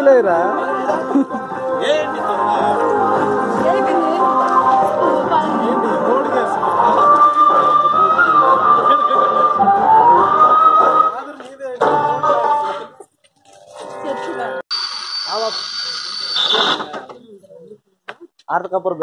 లేరా ఏంటి త్వరగా? ఏంటి రోడ్ చేస్తున్నా? ఆదరు మీదే. ఆర్త కపూర్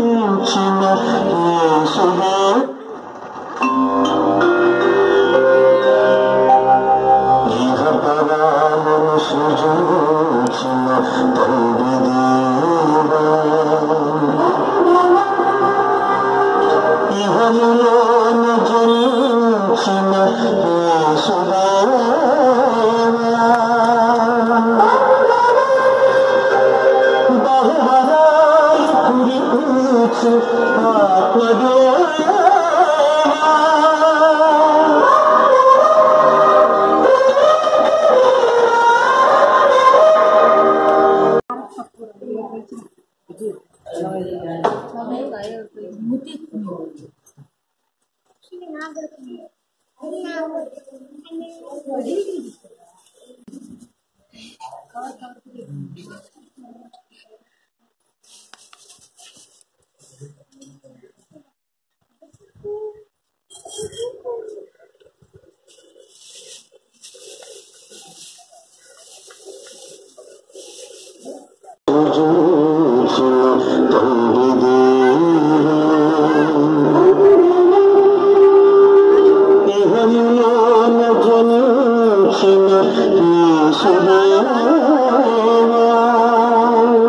జనించిన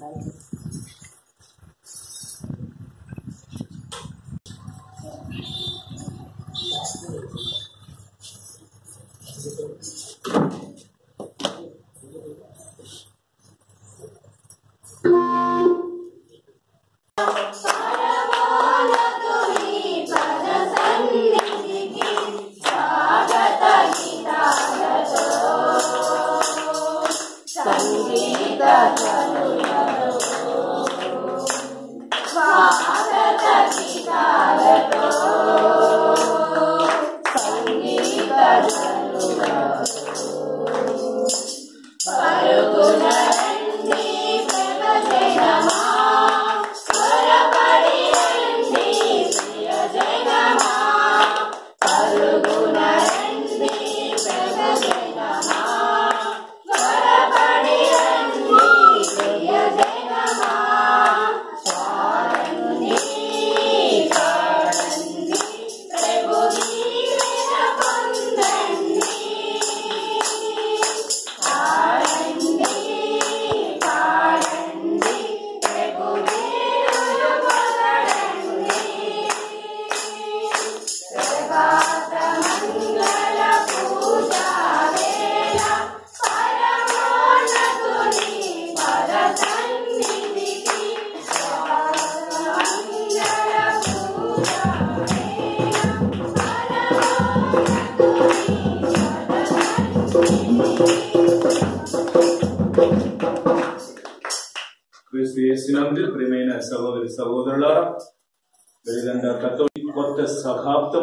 క్రీస్తు యేసునందు ప్రియమైన సహోదరి సహోదరులారా లేదంటే కథోలి కొత్త సహాబ్దం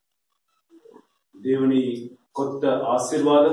దేవుని కొత్త ఆశీర్వాదం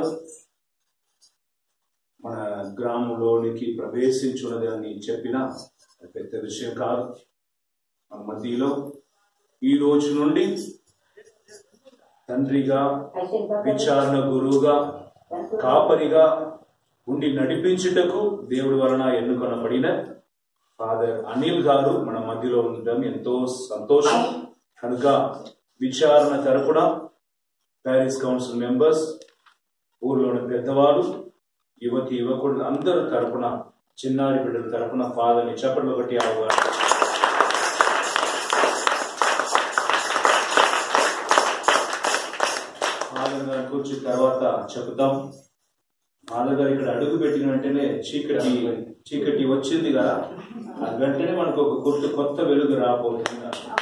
మన గ్రామంలోనికి ప్రవేశించున్నదని చెప్పిన పెద్ద విషయం కాదు మన మధ్యలో ఈ రోజు నుండి తండ్రిగా విచారణ గురువుగా కాపరిగా ఉండి నడిపించుటకు దేవుడి వలన ఎన్నుకొనబడిన ఫాదర్ అనిల్ గారు మన మధ్యలో ఉండడం ఎంతో సంతోషం కనుక విచారణ తరపున ప్యారిస్ కౌన్సిల్ మెంబర్స్ ఊర్లోని పెద్దవారు యువతి యువకుడు అందరి తరపున చిన్నారి బిడ్డల తరపున ఫాదర్ని చెప్పట్లు ఒకటి ఆవుగారు ఫాదర్ గారి కూర్చున్న తర్వాత చెప్తాం ఫాదర్ గారు ఇక్కడ అడుగు పెట్టిన వెంటనే చీకటి చీకటి వచ్చింది కదా ఆ వెంటనే మనకు ఒక కొత్త కొత్త వెలుగు రాబోతుంది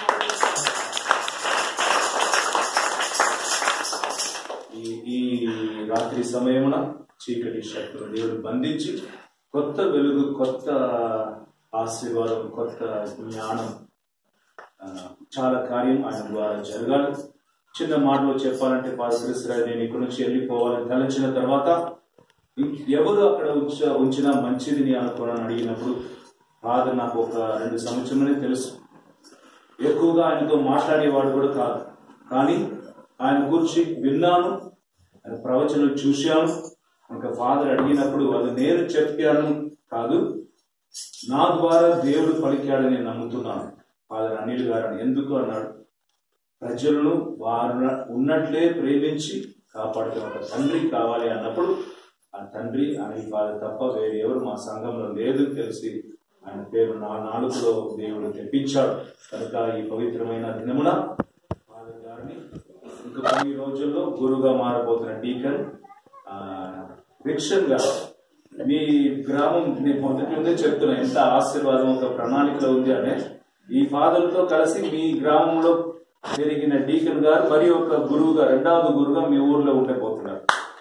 ఈ ఈ రాత్రి సమయమున చీకటి శక్తులు దేవుడు బంధించి కొత్త వెలుగు కొత్త ఆశీర్వాదం కొత్త జ్ఞానం ఆ, చాలా కార్యం ఆయన ద్వారా జరగాలి చిన్న మాటలో చెప్పాలంటే పాదకరిస్తారు నేను ఇక్కడి నుంచి వెళ్ళిపోవాలని తలంచిన తర్వాత ఎవరు అక్కడ ఉంచ ఉంచినా మంచిది నీ అనుకోనని అడిగినప్పుడు ఫాదర్ నాకు ఒక రెండు సంవత్సరమనే తెలుసు ఎక్కువగా ఆయనతో మాట్లాడేవాడు కూడా కాదు కానీ ఆయన గురించి విన్నాను ఆయన ప్రవచనం చూశాను ఇంకా ఫాదర్ అడిగినప్పుడు అది నేను చెప్పాను కాదు నా ద్వారా దేవుడు పలికాడని నేను నమ్ముతున్నాను ఫాదర్ అనిల్ గారు అని ఎందుకు అన్నాడు ప్రజలను వారు ఉన్నట్లే ప్రేమించి కాపాడుతున్న ఒక తండ్రి కావాలి అన్నప్పుడు ఆ తండ్రి అనిల్ ఫాదర్ తప్ప వేరే ఎవరు మా సంఘంలో లేదని తెలిసి ఆయన పేరు నా నాలుగులో దేవుడు తెప్పించాడు కనుక ఈ పవిత్రమైన దినమున ఫాదర్ గారిని ఇంకా కొన్ని రోజుల్లో గురుగా మారబోతున్న టీకన్ విక్షన్ గారు మీ గ్రామం నేను మొదటి నుండే చెప్తున్నా ఎంత ఆశీర్వాదం ఒక ప్రణాళికలో ఉంది అనే ఈ ఫాదర్తో కలిసి మీ గ్రామంలో పెరిగిన డీకన్ గారు మరి ఒక గురువుగా రెండవది గురువుగా మీ ఊర్లో ఉండబోతున్నారు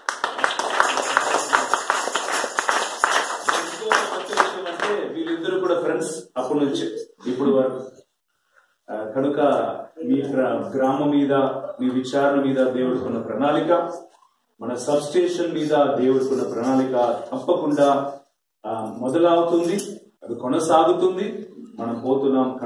ఇంకో కొత్త విషయం అంటే వీళ్ళిద్దరూ కూడా ఫ్రెండ్స్ అప్పటి నుంచి ఇప్పుడు వరకు ఆ, కనుక మీ గ్రా- గ్రామం మీద మీ విచారణ మీద దేవుడుకున్న ప్రణాళిక మన సబ్ స్టేషన్ మీద దేవుడుకున్న ప్రణాళిక తప్పకుండా ఆ, మొదలవుతుంది అది కొనసాగుతుంది మనం పోతున్నాం